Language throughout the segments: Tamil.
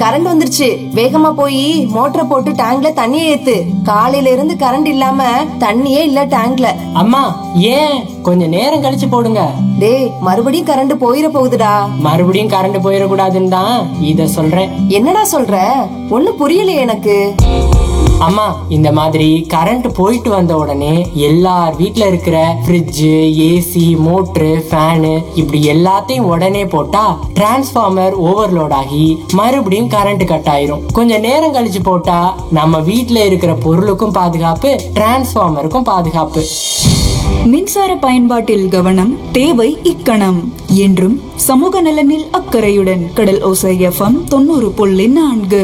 கரண்ட் வந்துருச்சு வேகமா போய் மோட்டரை போட்டு டேங்க்ல தண்ணியை ஏத்து காலையில இருந்து கரண்ட் இல்லாம தண்ணியே இல்ல டேங்க்ல அம்மா ஏன் கொஞ்சம் நேரம் கழிச்சு போடுங்க டேய் மறுபடியும் கரண்ட் போயிட போகுதுடா மறுபடியும் கரண்ட் போயிடக்கூடாதுன்னு தான் இத சொல்றேன் என்னடா சொல்ற ஒண்ணும் புரியலையே எனக்கு அம்மா இந்த மாதிரி கரண்ட் போயிட்டு வந்த உடனே எல்லார் வீட்ல இருக்கிற ஃப்ரிட்ஜ் ஏசி மோட்ரு ஃபேனு இப்படி எல்லாத்தையும் உடனே போட்டா டிரான்ஸ்ஃபார்மர் ஓவர்லோட் ஆகி மறுபடியும் கரண்ட் கட் ஆயிரும் கொஞ்சம் நேரம் கழிச்சு போட்டா நம்ம வீட்ல இருக்கிற பொருளுக்கும் பாதுகாப்பு டிரான்ஸ்ஃபார்மருக்கும் பாதுகாப்பு மின்சார பயன்பாட்டில் கவனம் தேவை இக்கணம் என்றும் சமூக நலனில் அக்கறையுடன் கடல் ஓசை எஃப்எம் தொண்ணூறு புள்ளி நான்கு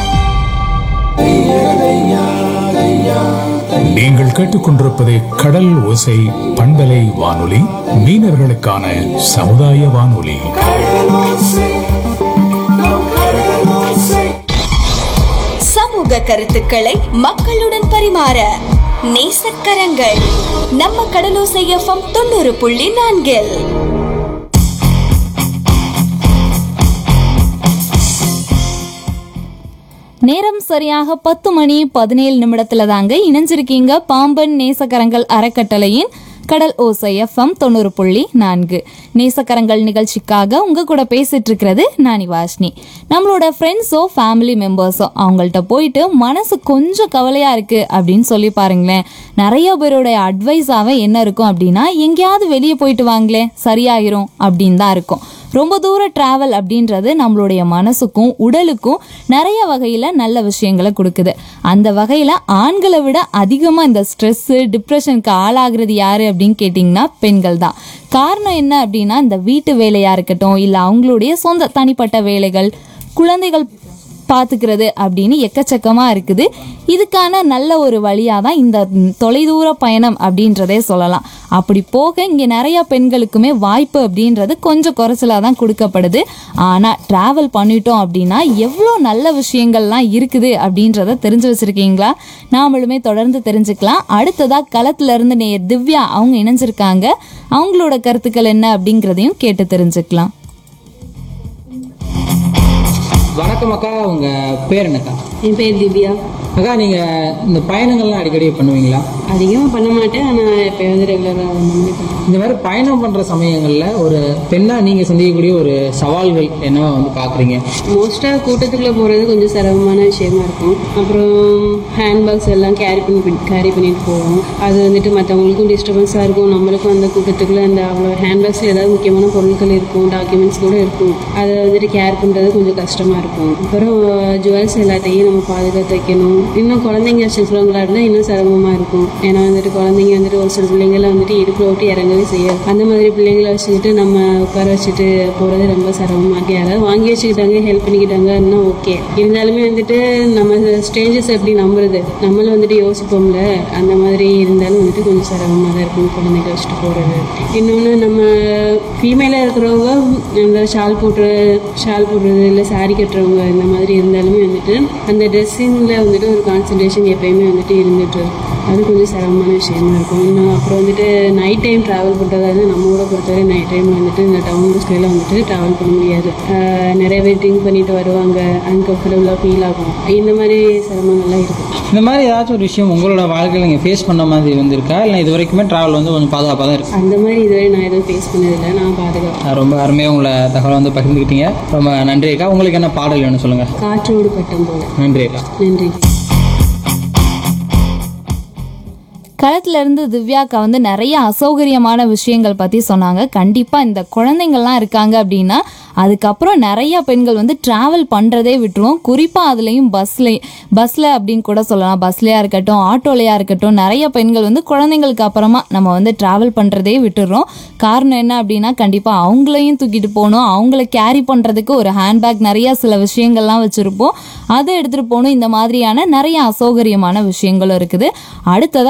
நீங்கள் கேட்டுக்கொண்டிருப்பது கடல் ஓசை பண்பலை வானொலி மீனவர்களுக்கான சமுதாய வானொலி சமூக கருத்துக்களை மக்களுடன் பரிமாற நேசக்கரங்கள் நம்ம கடலோசை எஃப்எம் தொண்ணூறு புள்ளி நான்கில் நேரம் சரியாக பத்து மணி பதினேழு நிமிடத்துல தாங்க இணைஞ்சிருக்கீங்க பாம்பன் நேசக்கரங்கள் அறக்கட்டளையின் கடல் ஓசை எஃப்எம் தொண்ணூறு புள்ளி நான்கு நேசக்கரங்கள் நிகழ்ச்சிக்காக உங்க கூட பேசிட்டு இருக்கிறது நானி வாஷ்னி நம்மளோட ஃப்ரெண்ட்ஸோ ஃபேமிலி மெம்பர்ஸோ அவங்கள்ட்ட போயிட்டு மனசு கொஞ்சம் கவலையா இருக்கு அப்படின்னு சொல்லி பாருங்களேன் நிறைய பேருடைய அட்வைஸாவே என்ன இருக்கும் அப்படின்னா எங்கேயாவது வெளியே போயிட்டு வாங்களேன் சரியாயிரும் அப்படின்னு தான் இருக்கும் ரொம்ப தூர டிராவல் அப்படின்றது நம்மளுடைய மனசுக்கும் உடலுக்கும் நிறைய வகையில் நல்ல விஷயங்களை கொடுக்குது அந்த வகையில் ஆண்களை விட அதிகமாக இந்த ஸ்ட்ரெஸ்ஸு டிப்ரெஷனுக்கு ஆளாகிறது யாரு அப்படின்னு கேட்டிங்கன்னா பெண்கள் தான் காரணம் என்ன அப்படின்னா இந்த வீட்டு வேலையாக இருக்கட்டும் இல்லை அவங்களுடைய சொந்த தனிப்பட்ட வேலைகள் குழந்தைகள் பார்த்துக்கிறது அப்படின்னு எக்கச்சக்கமாக இருக்குது இதுக்கான நல்ல ஒரு வழியாக தான் இந்த ம், தொலைதூர பயணம் அப்படின்றதே சொல்லலாம் அப்படி போக இங்கே நிறைய பெண்களுக்குமே வாய்ப்பு அப்படின்றது கொஞ்சம் குறைச்சலாக தான் கொடுக்கப்படுது ஆனால் ட்ராவல் பண்ணிட்டோம் அப்படின்னா எவ்வளோ நல்ல விஷயங்கள்லாம் இருக்குது அப்படின்றத தெரிஞ்சு வச்சுருக்கீங்களா நாமளுமே தொடர்ந்து தெரிஞ்சுக்கலாம் அடுத்ததாக களத்துல இருந்து நேர் திவ்யா அவங்க இணைஞ்சிருக்காங்க அவங்களோட கருத்துக்கள் என்ன அப்படிங்கிறதையும் கேட்டு தெரிஞ்சுக்கலாம் வணக்கம் அக்கா உங்க பேர் என்னக்கா என் பேர் திவ்யா அக்கா நீங்க இந்த பயணங்கள்லாம் அடிக்கடி பண்ணுவீங்களா அதிகமாக பண்ண மாட்டேன் ஆனால் இப்போ வந்து ரெகுலராக பண்ணுவேன் இந்த மாதிரி பயணம் பண்ற சமயங்கள்ல ஒரு பெண்ணா நீங்க சந்திக்கக்கூடிய ஒரு சவால்கள் என்னவா வந்து பாக்குறீங்க மோஸ்ட்டாக கூட்டத்துக்குள்ளே போகிறது கொஞ்சம் சிரமமான விஷயமா இருக்கும் அப்புறம் ஹேண்ட்பேக்ஸ் எல்லாம் கேரி பண்ணி கேரி பண்ணிட்டு போவோம் அது வந்துட்டு மற்றவங்களுக்கும் டிஸ்டர்பன்ஸாக இருக்கும் நம்மளுக்கும் அந்த கூட்டத்துக்குள்ளே அந்த அவ்வளோ ஹேண்ட்பேக்ஸில் ஏதாவது முக்கியமான பொருட்கள் இருக்கும் டாக்குமெண்ட்ஸ் கூட இருக்கும் அதை வந்துட்டு கேர் பண்ணுறது கொஞ்சம் கஷ்டமாக இருக்கும் அப்புறம் ஜுவல்ஸ் எல்லாத்தையும் நம்ம பாதுகாத்து வைக்கணும் இன்னும் குழந்தைங்க சின்னவங்களா இருந்தால் இன்னும் சிரமமாக இருக்கும் ஏன்னா வந்துட்டு குழந்தைங்க வந்துட்டு ஒரு சில பிள்ளைங்களை வந்துட்டு இடுப்பு விட்டு இறங்கவே செய்யாது அந்த மாதிரி பிள்ளைங்களை வச்சுக்கிட்டு நம்ம உட்கார வச்சுட்டு போகிறது ரொம்ப சிரமமாக இருக்கு யாராவது வாங்கி வச்சுக்கிட்டாங்க ஹெல்ப் பண்ணிக்கிட்டாங்கன்னா ஓகே இருந்தாலுமே வந்துட்டு நம்ம ஸ்டேஜஸ் எப்படி நம்புறது நம்மளும் வந்துட்டு யோசிப்போம்ல அந்த மாதிரி இருந்தாலும் வந்துட்டு கொஞ்சம் சிரமமாக தான் இருக்கும் குழந்தைகளை வச்சுட்டு போகிறது இன்னொன்று நம்ம ஃபீமேலாக இருக்கிறவங்க இந்த ஷால் போட்டு ஷால் போடுறது இல்லை saree கட்டுறவங்க இந்த மாதிரி இருந்தாலுமே வந்துட்டு அந்த ட்ரெஸ்ஸிங்கில் வந்துட்டு ஒரு கான்சன்ட்ரேஷன் எப்பயுமே வந்துட்டு இருந்துட்டு இருக்கும் அது கொஞ்சம் சிரமமான விஷயமா இருக்கும் இன்னும் அப்புறம் வந்துட்டு நைட் டைம் ட்ராவல் பண்ணுறதா இருந்தால் நம்ம ஊரை பொறுத்தவரை நைட் டைம் வந்துட்டு இந்த டவுன் பஸ்லாம் வந்துட்டு ட்ராவல் பண்ண முடியாது ஆஹ் நிறைய பேர் ட்ரிங்க் பண்ணிட்டு வருவாங்க அன்கம்ஃபர்டபுளாக ஃபீல் ஆகும் இந்த மாதிரி சிரமங்கள்லாம் இருக்கும் இந்த மாதிரி ஏதாச்சும் ஒரு விஷயம் உங்களோட வாழ்க்கையில நீங்க ஃபேஸ் பண்ண மாதிரி வந்திருக்கா இல்லை இது வரைக்குமே டிராவல் வந்து கொஞ்சம் பாதுகாப்பாக தான் இருக்கு அந்த மாதிரி இதுவரை நான் எதுவும் ஃபேஸ் பண்ணதில்லை நான் பாதுகாப்பு ரொம்ப அருமையாக உங்களை தகவலை வந்து பகிர்ந்துக்கிட்டீங்க ரொம்ப நன்றி அக்கா உங்களுக்கு என்ன பாடல் வேணும் சொல்லுங்க காற்றோடு பட்டம் போல நன்றி அக்கா நன்றி களத்துல இருந்து திவ்யாக்கா வந்து நிறைய அசௌகரியமான விஷயங்கள் பத்தி சொன்னாங்க கண்டிப்பா இந்த குழந்தைங்கள்லாம் இருக்காங்க அப்படின்னா அதுக்கப்புறம் நிறைய பெண்கள் வந்து டிராவல் பண்றதே விட்டுருவோம் குறிப்பா அதுலயும் பஸ்ல பஸ்ல அப்படின்னு கூட சொல்லலாம் பஸ்லயா இருக்கட்டும் ஆட்டோலயா இருக்கட்டும் நிறைய பெண்கள் வந்து குழந்தைங்களுக்கு அப்புறமா நம்ம வந்து டிராவல் பண்றதே விட்டுடுறோம் காரணம் என்ன அப்படின்னா கண்டிப்பா அவங்களையும் தூக்கிட்டு போகணும் அவங்கள கேரி பண்றதுக்கு ஒரு ஹேண்ட்பேக் நிறைய சில விஷயங்கள்லாம் வச்சிருப்போம் அதை எடுத்துட்டு போகணும் இந்த மாதிரியான நிறைய அசௌகரியமான விஷயங்களும் இருக்குது அடுத்ததா குறிப்பா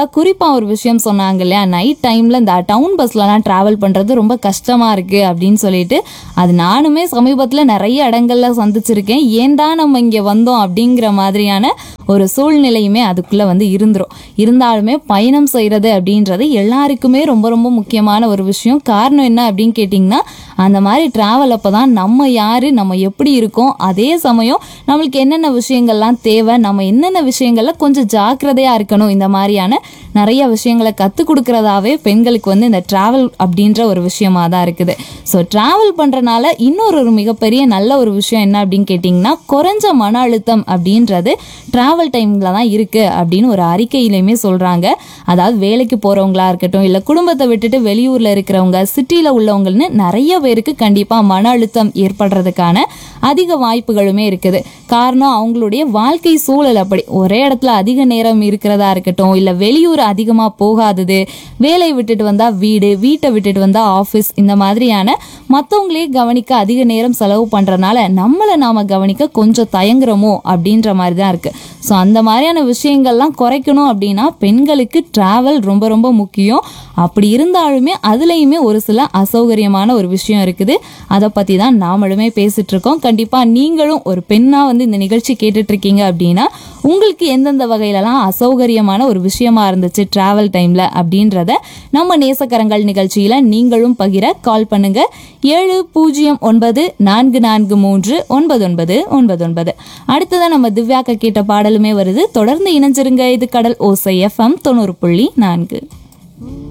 கண்டிப்பா ஒரு விஷயம் சொன்னாங்க இல்லையா நைட் டைம்ல இந்த டவுன் பஸ்லலாம் டிராவல் பண்றது ரொம்ப கஷ்டமா இருக்கு அப்படின்னு சொல்லிட்டு அது நானுமே சமீபத்துல நிறைய இடங்கள்ல சந்திச்சிருக்கேன் ஏன்டா நம்ம இங்க வந்தோம் அப்படிங்கிற மாதிரியான ஒரு சூழ்நிலையுமே அதுக்குள்ள வந்து இருந்துரும் இருந்தாலுமே பயணம் செய்யறது அப்படின்றது எல்லாருக்குமே ரொம்ப ரொம்ப முக்கியமான ஒரு விஷயம் காரணம் என்ன அப்படின்னு கேட்டிங்கன்னா அந்த மாதிரி டிராவல் அப்போ தான் நம்ம யாரு நம்ம எப்படி இருக்கோம் அதே சமயம் நம்மளுக்கு என்னென்ன விஷயங்கள்லாம் தேவை நம்ம என்னென்ன விஷயங்கள்ல கொஞ்சம் ஜாக்கிரதையா இருக்கணும் இந்த மாதிரியான நிறைய விஷயங்களை கற்றுக் கொடுக்கறதாவே பெண்களுக்கு வந்து இந்த டிராவல் அப்படின்ற ஒரு விஷயமா தான் இருக்குது ஸோ டிராவல் பண்ணுறனால இன்னொரு ஒரு மிகப்பெரிய நல்ல ஒரு விஷயம் என்ன அப்படின்னு கேட்டிங்கன்னா குறைஞ்ச மன அழுத்தம் அப்படின்றது டிராவல் டைமில் தான் இருக்குது அப்படின்னு ஒரு அறிக்கையிலையுமே சொல்கிறாங்க அதாவது வேலைக்கு போகிறவங்களா இருக்கட்டும் இல்லை குடும்பத்தை விட்டுட்டு வெளியூரில் இருக்கிறவங்க சிட்டியில் உள்ளவங்கன்னு நிறைய பேருக்கு கண்டிப்பாக மன அழுத்தம் ஏற்படுறதுக்கான அதிக வாய்ப்புகளுமே இருக்குது காரணம் அவங்களுடைய வாழ்க்கை சூழல் அப்படி ஒரே இடத்துல அதிக நேரம் இருக்கிறதா இருக்கட்டும் இல்லை வெளியூர் அதிகமாக போகாதது வேலையை விட்டுட்டு வந்தால் வீடு வீட்டை விட்டுட்டு வந்தால் ஆஃபீஸ் இந்த மாதிரியான மற்றவங்களே கவனிக்க அதிக நேரம் செலவு பண்ணுறனால நம்மளை நாம கவனிக்க கொஞ்சம் தயங்குறோமோ அப்படின்ற மாதிரி தான் இருக்கு ஸோ அந்த மாதிரியான விஷயங்கள்லாம் குறைக்கணும் அப்படின்னா பெண்களுக்கு டிராவல் ரொம்ப ரொம்ப முக்கியம் அப்படி இருந்தாலுமே அதுலேயுமே ஒரு சில அசௌகரியமான ஒரு விஷயம் இருக்குது அதை பற்றி தான் நாமளுமே பேசிட்டு இருக்கோம் கண்டிப்பாக நீங்களும் ஒரு பெண்ணாக வந்து இந்த நிகழ்ச்சி கேட்டுட்டு இருக்கீங்க அப்படின்னா உங்களுக்கு எந்தெந்த வகையிலலாம் அசௌகரியமான ஒரு விஷயமா இருந்துச்சு டிராவல் டைமில் அப்படின்றத நம்ம நேசக்கரங்கள் நிகழ்ச்சியில் நீங்களும் பகிர கால் பண்ணுங்க ஏழு பூஜ்ஜியம் ஒன்பது நான்கு நான்கு மூன்று ஒன்பது ஒன்பது ஒன்பது ஒன்பது அடுத்ததான் நம்ம திவ்யாக்க கேட்ட பாடலுமே வருது தொடர்ந்து இணைஞ்சிருங்க இது கடல் ஓசை எஃப்எம் தொண்ணூறு புள்ளி நான்கு